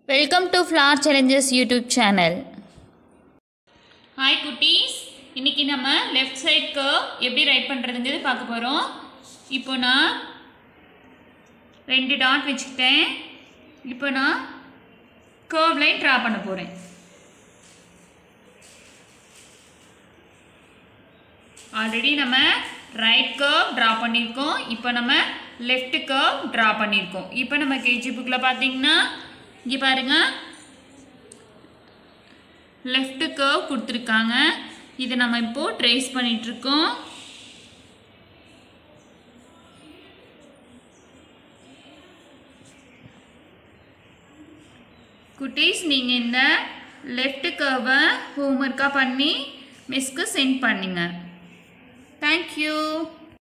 welcome to floor challenges YouTube channel hi குட்டீஸ் இன்னைக்கு நம்ம லெஃப்ட் சைட் கர்வ் எப்படி ரைட் பண்ணுறதுங்கிறது பார்க்க போகிறோம் இப்போ நான் ரெண்டு டாட் வச்சுக்கிட்டேன் இப்போ நான் கர்வ் லைன் ட்ரா பண்ண போகிறேன் ஆல்ரெடி நம்ம ரைட் கர்வ் ட்ரா பண்ணியிருக்கோம் இப்போ நம்ம லெஃப்ட் கர்வ் ட்ரா பண்ணியிருக்கோம் இப்போ நம்ம கேஜி புக்கில் பார்த்தீங்கன்னா இங்கே பாருங்கள் லெஃப்ட் கர்வ் கொடுத்துருக்காங்க இதை நம்ம இப்போது ட்ரேஸ் பண்ணிகிட்ருக்கோம் குட்டீஸ் நீங்கள் இந்த லெஃப்ட் கர்வை ஹோம்ஒர்க்காக பண்ணி மிஸ்க்கு சென்ட் பண்ணுங்க தேங்க்யூ